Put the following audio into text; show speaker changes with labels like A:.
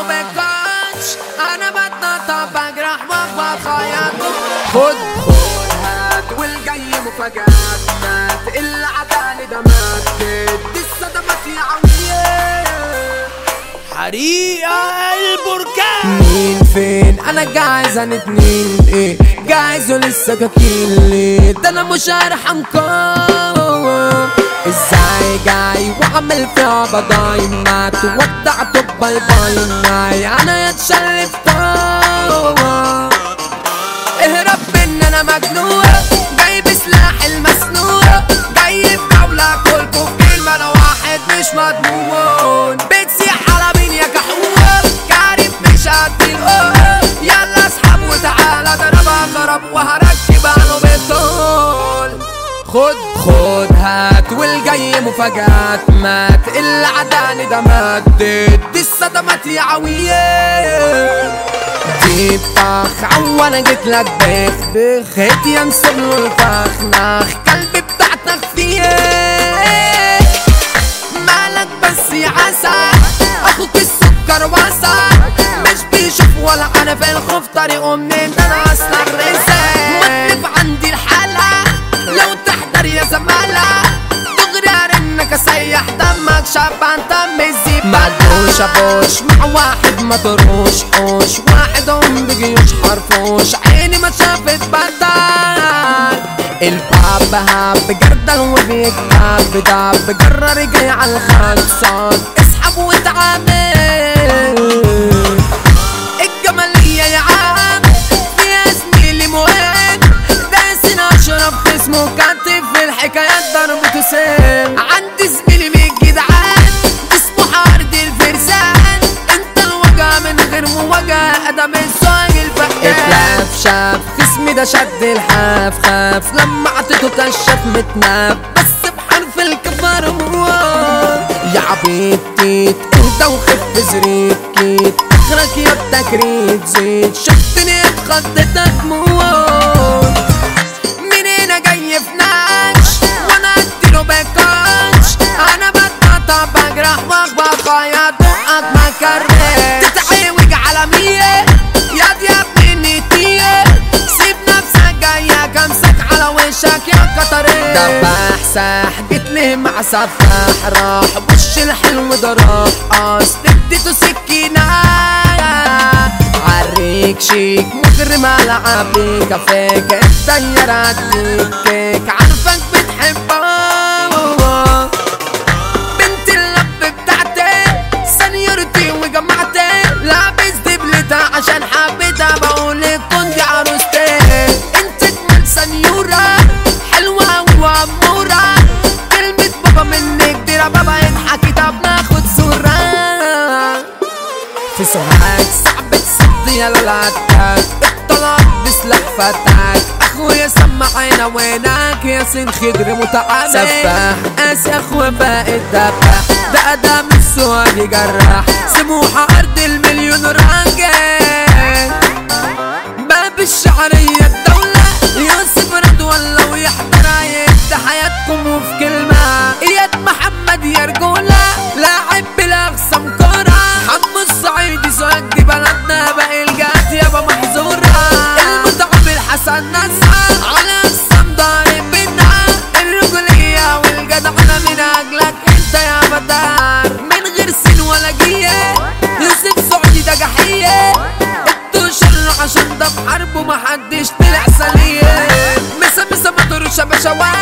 A: اديله بالكاتش انا بتنطط بجرح واخبط خياطه خد خد هات والجاي مفاجآت مات اللي عداني ده مات دي الصدمات يا عويه
B: حريقة البركان
A: مين فين انا جاهز انا اتنين ايه جاهز ولسه كاكين ليه ده انا مش هرحمكم ازاي جاي وعمل فيها بضاي ما تودعته باي باي معي انا يتشلف اهرب من انا مجنون جاي بسلاح المسنون جاي في جولة كلكم في كلمة انا واحد مش مضمون بتسيح على مين يا كحول كارف مش قد القول يلا اسحب وتعالى ده انا بضرب وهركب عنه بالطول خد خد هات والجاي مفاجآت مات اللي عداني ده مات دي الصدمات يا عويه دي طخ وانا جيت لك بخ بخ هيت ينسب له الفخ نخ قلبي بتاعتك فيه مالك بس يا عسل اخوك السكر وسط مش بيشوف ولا عارف الخوف طريقه منين ده انا اصلا رزق مطلب عندي الحالة لو تحضر يا زمالة دغري ارنك اسيح دمك شبان دم الزيب مدوش ابوش مع واحد ما تروش حوش واحد ام بجيوش حرفوش عيني ما شافت بدل الباب هاب جردل وبيكتاب داب جرر جاي على الخلصان اسحب وتعامل الجمالية يا عم فيها زميلي مهم داسين اشرف اسمه كاتب في الحكايات ضربته سام عندي زميلي من الجدعان اسمه حارد الفرسان انت الوجع من غير مواجهة ادم السواق الفقان اتلاف شاف خصمي ده شد الحاف خاف لما عطيته كشف متناف بس بحرف الكفر موال يا عبيد تيت اهدى وخف زريت كيت اخرك يا التكريت زيت شفتني اتخضيتك موت من هنا جاي في ناش وانا اديله بكاش انا بتقطع بجرح واخبط خياط بقك ما كرر تتعوج على مية يا دي يا ابني النتية سيب نفسك جاية كمسك على وشك يا قطرين دباح ساح جيت ليه مع سفاح راح وش الحلو ده راح قاص اديته سكينة عريك شيك مجرم على عبيك فيك الدير عديك عارفك بتحبها بنت اللب بتاعتي سنيورتي وجمعتي لابس دبلتها عشان حبيتها بقولك كنت عروستي انت كمان سنيورة حلوة وأمورة كلمة بابا منك ديرة بابا يضحك طب ناخد صورة في سرعات صعب تصد يا لالاتك اطلعت بسلاح فتاك اخويا سمع عينا وينك يا سن خضر متعامل سفاح قاسي اخويا بقى الدباح ده ادم السؤال يجرح سموحة ارض المليون راجل باب الشعرية الدولة يوسف رضوان لو يحضر هيبدا حياتكم وفي كلمة اياد محمد يا رجولة لاعب بالاقسام كرة حمو الصعيدي سواد دي بلدنا باقي الجات يابا محظورة المتعب الحسن نسعى على اقسام ضارب بينا الرجولية والجدعنة من اجلك انت يا بدار من غير سين ولا جيه يوسف سعودي ده جحية انتوا شر عشان ده في حرب ومحدش طلع سليم مسا مسا ما تروش يا باشا